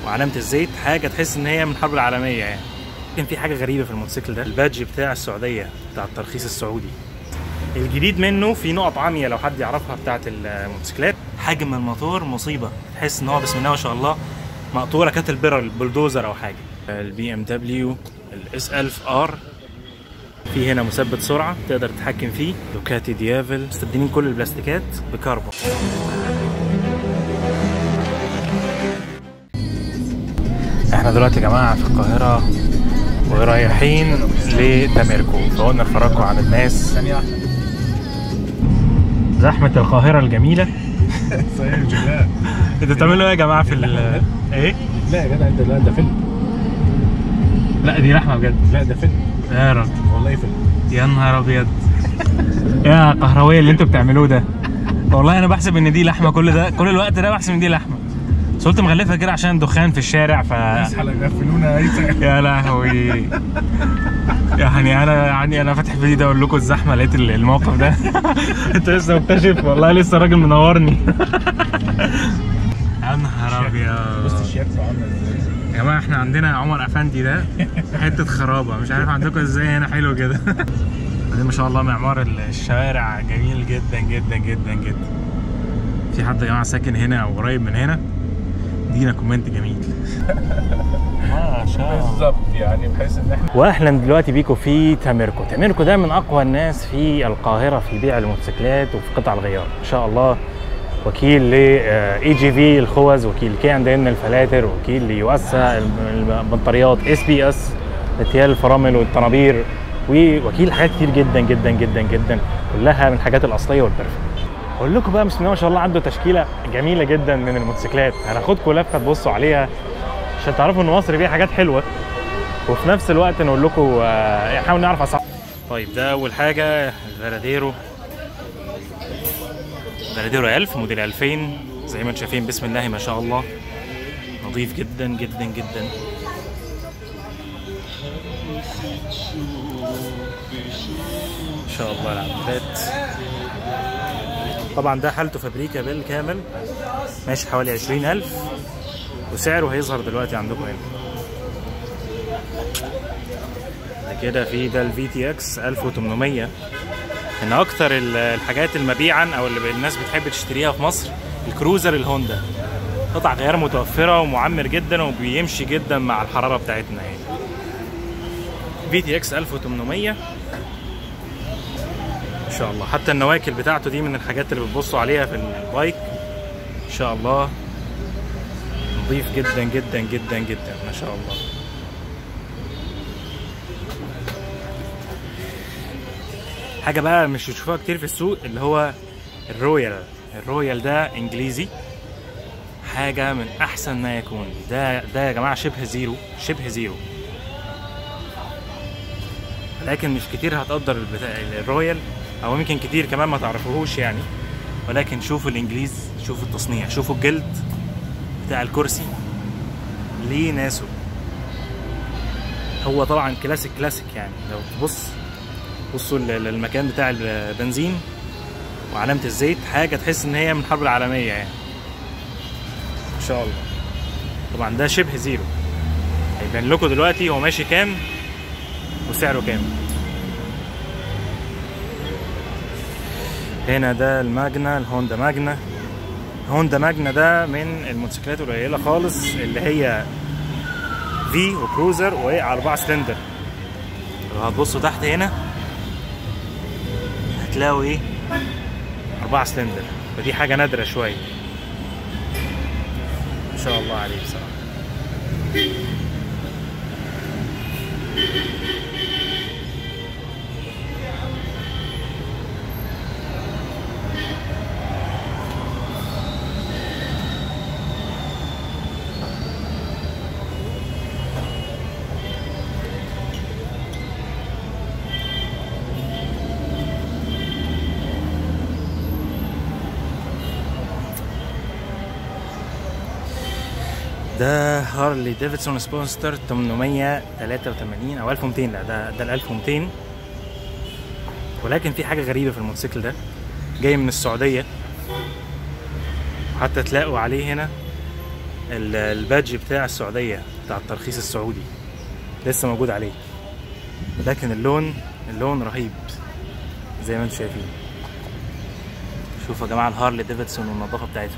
وعلامه الزيت حاجه تحس ان هي من الحرب العالميه يعني كان في حاجه غريبه في الموتوسيكل ده البادج بتاع السعوديه بتاع الترخيص السعودي الجديد منه في نقط عاميه لو حد يعرفها بتاعه الموتوسيكلات حجم الموتور مصيبه تحس ان هو بسم الله ما شاء الله مقطوره كاتل بيرل بلدوزر او حاجه البي ام دبليو الاس 1000 ار في هنا مثبت سرعه تقدر تتحكم فيه دوكاتي ديافل مستبدلين كل البلاستيكات بكربون احنا دلوقتي يا جماعه في القاهره ورايحين لتاميركو فقلنا نفرجكم عن الناس ثانية واحدة زحمه القاهره الجميله صحيح لا انتوا بتعملوا ايه يا جماعه في ال ايه لا يا جدع انت لا ده فيلم لا دي لحمه بجد لا ده فيلم يا راجل والله فيلم يا نهار ابيض يا قهرويه اللي انتوا بتعملوه ده والله انا بحسب ان دي لحمه كل ده كل الوقت ده بحسب ان دي لحمه بس قلت مغلفها كده عشان دخان في الشارع ف اصحى يغفلونا اي يا لهوي يعني انا يعني انا فاتح فيديو ده اقول لكم الزحمه لقيت ال- الموقف ده انت لسه مكتشف والله لسه الراجل منورني يا نهار بص ابيض الشياكة عاملة ازاي يا جماعه احنا عندنا عمر افندي ده حته خرابه مش عارف عندكم ازاي هنا حلو كده بعدين ما شاء الله معمار الشوارع جميل جدا جدا جدا جدا في حد يا جماعه ساكن هنا او قريب من هنا دينا كومنت جميل ما شاء الله بالظبط يعني بحيث ان احنا واهلا دلوقتي بيكم في تاميركو تاميركو ده من اقوى الناس في القاهره في بيع الموتوسيكلات وفي قطع الغيار ان شاء الله وكيل ل اي جي في الخوذ وكيل كي عند ان الفلاتر وكيل ليوسع البطاريات اس بي اس اتيال الفرامل والطنابير ووكيل حاجات كتير جدا جدا جدا جدا كلها من الحاجات الاصليه والبرفكت اقول لكم بقى بسم الله ما شاء الله عنده تشكيله جميله جدا من الموتوسيكلات هناخدكم لفه تبصوا عليها عشان تعرفوا ان مصر فيها حاجات حلوه وفي نفس الوقت نقول لكم آه، نحاول نعرف اسعار طيب ده اول حاجه الفراديرو فراديرو 1000 موديل 2000 زي ما انتم شايفين بسم الله ما شاء الله نظيف جدا جدا جدا ان شاء الله العدادات طبعا ده حالته فابريكا بالكامل ماشي حوالي 20000 وسعره هيظهر دلوقتي عندكم هنا ده كده في ده الفي تي اكس 1800 ان اكتر ال- الحاجات المبيعا او اللي الناس بتحب تشتريها في مصر الكروزر الهوندا قطع غيار متوفره ومعمر جدا وبيمشي جدا مع الحراره بتاعتنا يعني في تي اكس 1800 ان شاء الله حتى النواكل بتاعته دي من الحاجات اللي بتبصوا عليها في البايك ان شاء الله نظيف جدا جدا جدا جدا ما شاء الله حاجه بقى مش بتشوفوها كتير في السوق اللي هو الرويال الرويال ده انجليزي حاجه من احسن ما يكون ده ده يا جماعه شبه زيرو شبه زيرو لكن مش كتير هتقدر البتاع الرويال او يمكن كتير كمان ما تعرفوهوش يعني ولكن شوفوا الانجليز شوفوا التصنيع شوفوا الجلد بتاع الكرسي ليه ناسه هو طبعا كلاسيك كلاسيك يعني لو تبص بصوا لل- للمكان بتاع البنزين وعلامة الزيت حاجة تحس إن هي من الحرب العالمية يعني إن شاء الله طبعا ده شبه زيرو هيبان لكم دلوقتي هو ماشي كام وسعره كام هنا ده الماجنا الهوندا ماجنا هوندا ماجنا ده من الموتوسيكلات القليلة خالص اللي هي في وكروزر وهي على 4 سلندر لو هتبصوا تحت هنا هتلاقوا ايه 4 سلندر فدي حاجة نادرة شوية ما شاء الله عليه بصراحة ده هارلي ديفيدسون سبونستر 883 او 1200 لا ده ده ال 1200 ولكن في حاجه غريبه في الموتوسيكل ده جاي من السعوديه وحتى تلاقوا عليه هنا ال- البادج بتاع السعوديه بتاع الترخيص السعودي لسه موجود عليه لكن اللون اللون رهيب زي ما انتم شايفين شوفوا يا جماعه الهارلي ديفيدسون والنظافه بتاعتهم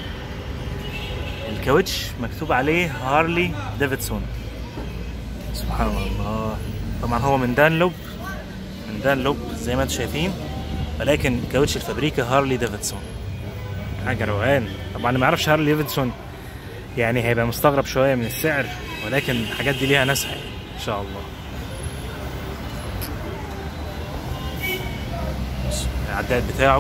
الكاوتش مكتوب عليه هارلي ديفيدسون سبحان الله طبعا هو من دانلوب من دانلوب زي ما انتم شايفين ولكن كاوتش الفابريكا هارلي ديفيدسون حاجه روقان طبعا اللي ما يعرفش هارلي ديفيدسون يعني هيبقى مستغرب شويه من السعر ولكن الحاجات دي ليها ناسها يعني ان شاء الله بص، العداد بتاعه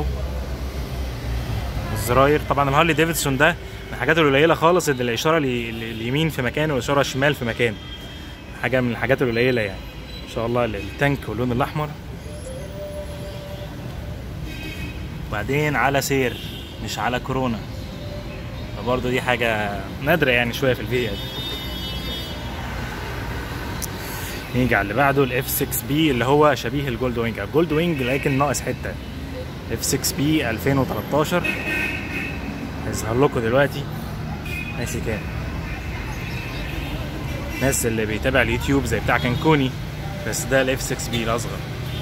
الزراير طبعا الهارلي ديفيدسون ده من الحاجات القليله خالص اللي الاشاره الي- ال- اليمين في مكان والاشاره الشمال في مكان حاجه من الحاجات القليله يعني ان شاء الله التانك واللون الاحمر وبعدين على سير مش على كورونا فبرضه دي حاجه نادره يعني شويه في الفيديو نيجي على اللي بعده الاف 6 بي اللي هو شبيه الجولد وينج الجولد وينج لكن ناقص حته اف 6 بي 2013 هيظهر لكم دلوقتي ماشي كام الناس اللي بيتابع اليوتيوب زي بتاع كنكوني بس ده الاف 6 بي الاصغر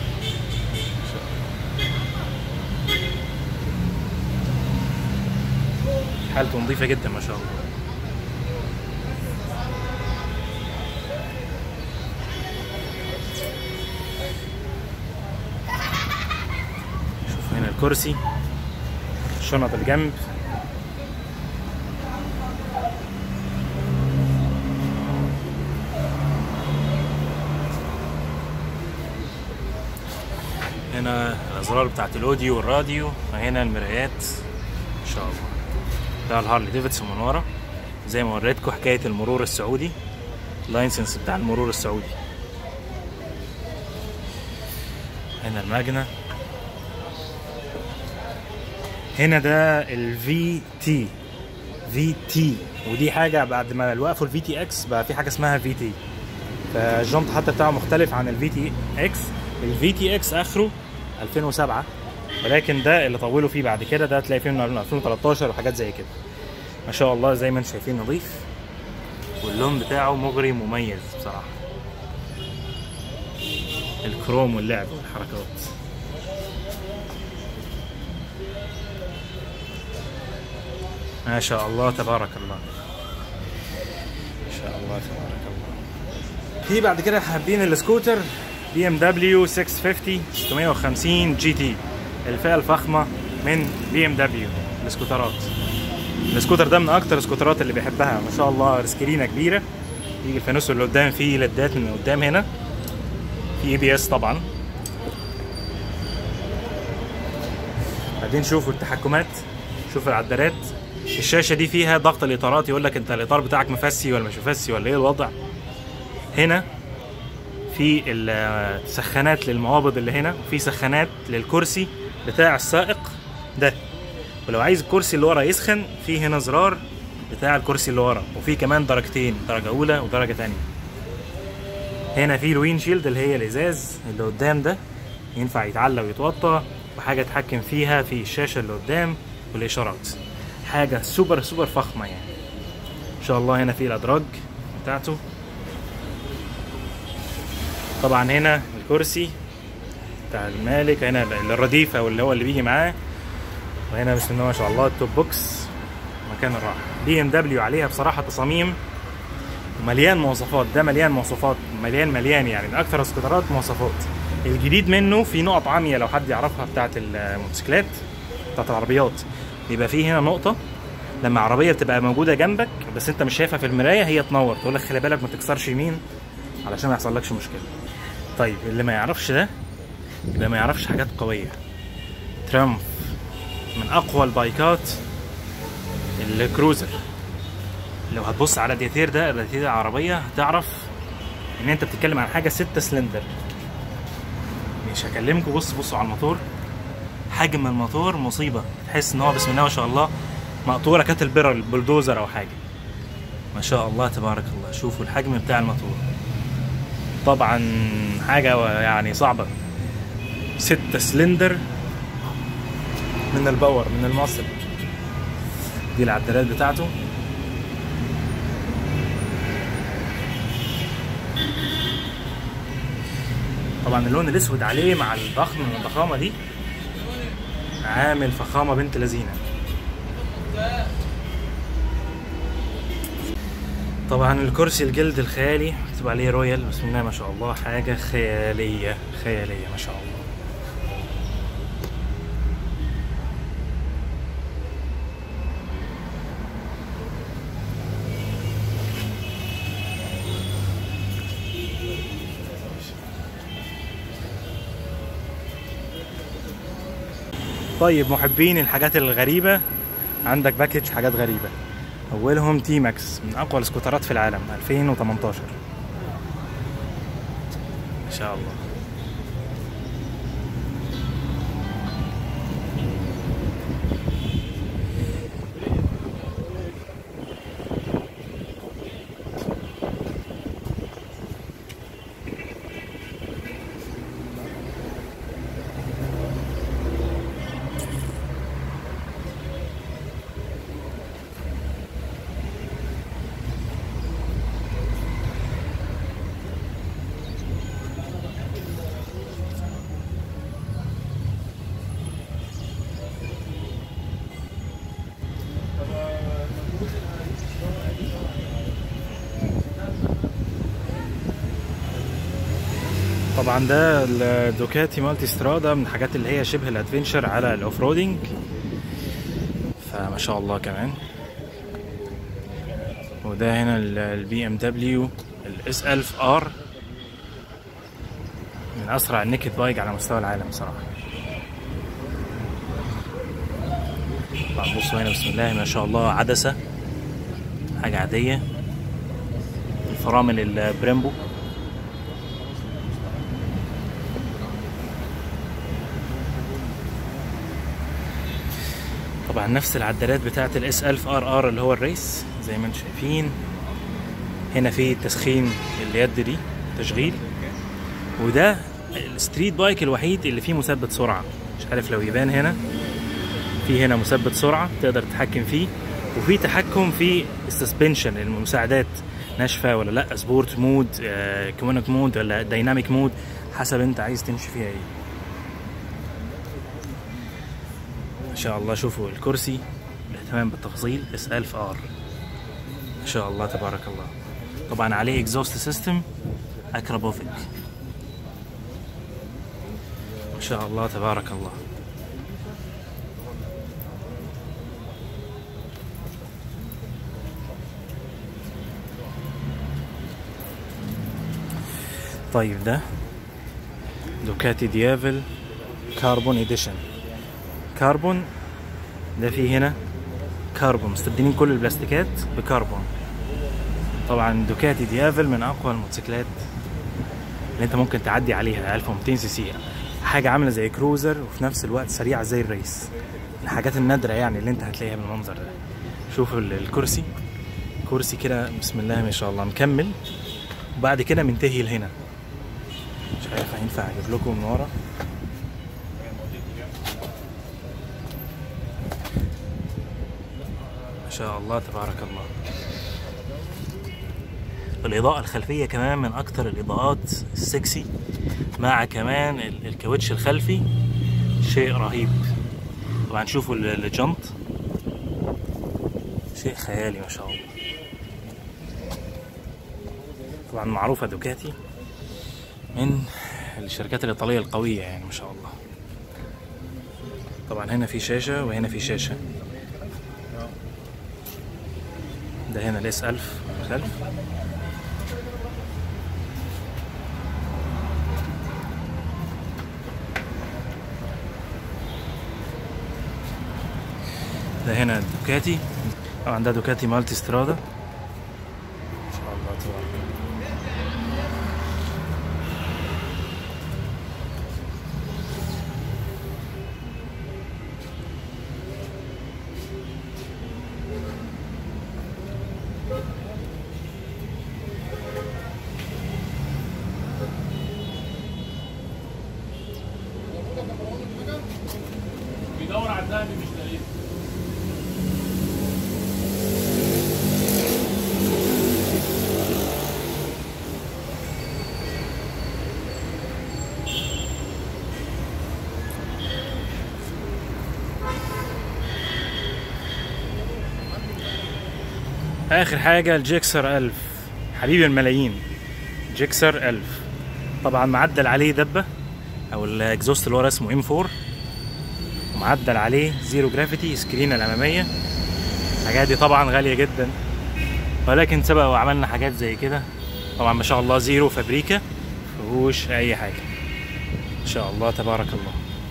حالته نظيفة جدا ما شاء الله شوف هنا الكرسي شنط الجنب هنا الازرار بتاعت الاوديو والراديو وهنا المرايات ان شاء الله ده الهارلي ديفيدسون من ورا زي ما وريتكم حكايه المرور السعودي اللايسنس بتاع المرور السعودي هنا الماجنة هنا ده الفي تي في تي ودي حاجه بعد ما وقفوا الفي تي اكس بقى في حاجه اسمها في تي فالجنط حتى بتاعه مختلف عن الفي تي اكس الفي تي اكس اخره 2007 ولكن ده اللي طولوا فيه بعد كده ده تلاقي فيه من 2013 وحاجات زي كده ما شاء الله زي ما انتم شايفين نظيف واللون بتاعه مغري مميز بصراحه الكروم واللعب والحركات ما شاء الله تبارك الله ما شاء الله تبارك الله في بعد كده حابين السكوتر بي ام دبليو 650 650 جي تي الفئه الفخمه من بي ام دبليو السكوترات السكوتر ده من اكتر السكوترات اللي بيحبها ما شاء الله سكرينه كبيره يجي الفانوس اللي قدام فيه لدات من قدام هنا في اي بي اس طبعا بعدين شوفوا التحكمات شوفوا العدارات الشاشه دي فيها ضغط الاطارات يقول لك انت الاطار بتاعك مفسي ولا مش مفسي ولا ايه الوضع هنا في السخانات للمقابض اللي هنا وفي سخانات للكرسي بتاع السائق ده ولو عايز الكرسي اللي ورا يسخن في هنا زرار بتاع الكرسي اللي ورا وفي كمان درجتين درجه اولى ودرجه تانية هنا في الوين شيلد اللي هي الازاز اللي قدام ده ينفع يتعلى ويتوطى وحاجه اتحكم فيها في الشاشه اللي قدام والاشارات حاجه سوبر سوبر فخمه يعني ان شاء الله هنا في الادراج بتاعته طبعا هنا الكرسي بتاع المالك هنا الرديف او اللي هو اللي بيجي معاه وهنا بسم الله ما شاء الله التوب بوكس مكان الراحه بي ام دبليو عليها بصراحه تصاميم مليان مواصفات ده مليان مواصفات مليان مليان يعني من اكثر السكوترات مواصفات الجديد منه في نقط عاميه لو حد يعرفها بتاعت الموتوسيكلات بتاعت العربيات بيبقى فيه هنا نقطه لما عربيه بتبقى موجوده جنبك بس انت مش شايفها في المرايه هي تنور تقول لك خلي بالك ما تكسرش يمين علشان ما يحصلكش مشكله طيب اللي ما يعرفش ده يبقى ما يعرفش حاجات قويه ترامف من اقوى البايكات الكروزر لو هتبص على الديتير ده الديتير العربيه هتعرف ان انت بتتكلم عن حاجه 6 سلندر مش هكلمكم بص بصوا على الموتور حجم الموتور مصيبه تحس ان هو بسم الله ما شاء الله مقطوره كاتل بيرر البلدوزر او حاجه ما شاء الله تبارك الله شوفوا الحجم بتاع الموتور طبعا حاجه يعني صعبه ستة سلندر من الباور من المصل دي العدادات بتاعته طبعا اللون الاسود عليه مع الضخم والضخامه دي عامل فخامه بنت لذينه طبعا الكرسي الجلد الخيالي مكتوب عليه رويال بسم الله ما شاء الله حاجه خياليه خياليه ما شاء الله طيب محبين الحاجات الغريبة عندك باكج حاجات غريبة أولهم تي ماكس من أقوى السكوترات في العالم 2018 إن شاء الله طبعا ده الدوكاتي مالتي سترادا من الحاجات اللي هي شبه الادفنشر على الاوف رودنج فما شاء الله كمان وده هنا البي ام دبليو الاس 1000 ار من اسرع النيكد بايك على مستوى العالم صراحه طبعا بصوا هنا بسم الله ما شاء الله عدسه حاجه عاديه الفرامل البريمبو طبعا نفس العدادات بتاعه الاس 1000 ار ار اللي هو الريس زي ما انتم شايفين هنا في تسخين اليد دي تشغيل وده الستريت بايك الوحيد اللي فيه مثبت سرعه مش عارف لو يبان هنا في هنا مثبت سرعه تقدر تتحكم فيه وفي تحكم في السسبنشن المساعدات ناشفه ولا لا سبورت مود آه كومونيك مود ولا دايناميك مود حسب انت عايز تمشي فيها ايه ما شاء الله شوفوا الكرسي الاهتمام بالتفاصيل اس 1000 ار ما شاء الله تبارك الله طبعا عليه اكزوست سيستم اكرابوفيك ما شاء الله تبارك الله طيب ده دوكاتي ديافل كاربون اديشن كربون ده فيه هنا كربون مستبدلين كل البلاستيكات بكربون طبعا دوكاتي ديافل من اقوى الموتوسيكلات اللي انت ممكن تعدي عليها 1200 سي سي حاجه عامله زي كروزر وفي نفس الوقت سريعه زي الريس الحاجات النادره يعني اللي انت هتلاقيها بالمنظر ده شوفوا الكرسي كرسي كده بسم الله ما شاء الله مكمل وبعد كده منتهي لهنا مش عارف هينفع اجيب لكم من ورا ما شاء الله تبارك الله الإضاءة الخلفية كمان من أكتر الإضاءات السكسي مع كمان ال- الكاوتش الخلفي شيء رهيب طبعا شوفوا ال- الجنط شيء خيالي ما شاء الله طبعا معروفة دوكاتي من الشركات الإيطالية القوية يعني ما شاء الله طبعا هنا في شاشة وهنا في شاشة ده هنا الاس 1000 خلف ده هنا دوكاتي طبعا ده دوكاتي مالتي سترادا ما شاء الله تبارك الله بيدور على الذهبي مش لاقيه اخر حاجه الجيكسر 1000 حبيب الملايين جيكسر 1000 طبعا معدل عليه دبه او الاكزوست اللي ورا اسمه ام 4 ومعدل عليه زيرو جرافيتي سكرين الاماميه الحاجات دي طبعا غاليه جدا ولكن سبق وعملنا حاجات زي كده طبعا ما شاء الله زيرو فابريكا مفيهوش اي حاجه ان شاء الله تبارك الله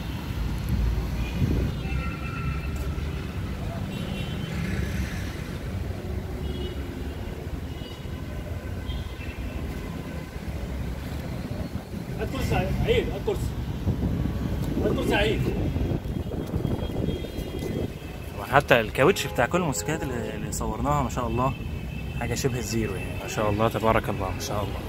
هات كرسي عيد هات كرسي هات كرسي عيد حتى الكاوتش بتاع كل الموتوسيكلات اللي اللي صورناها ما شاء الله حاجه شبه الزيرو يعني ما شاء الله تبارك الله ما شاء الله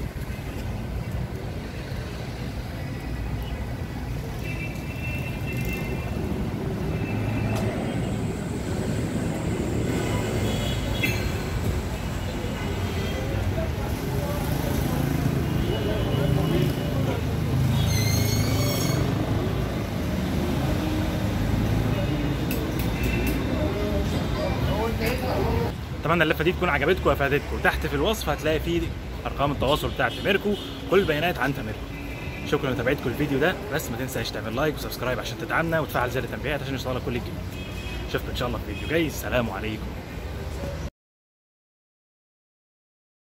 اتمنى اللفه دي تكون عجبتكم وافادتكم تحت في الوصف هتلاقي فيه ارقام التواصل بتاعت تميركو كل البيانات عن تميركو شكرا لمتابعتكم الفيديو ده بس ما تنساش تعمل لايك وسبسكرايب عشان تدعمنا وتفعل زر التنبيهات عشان يوصلك كل جديد اشوفكم ان شاء الله في فيديو جاي السلام عليكم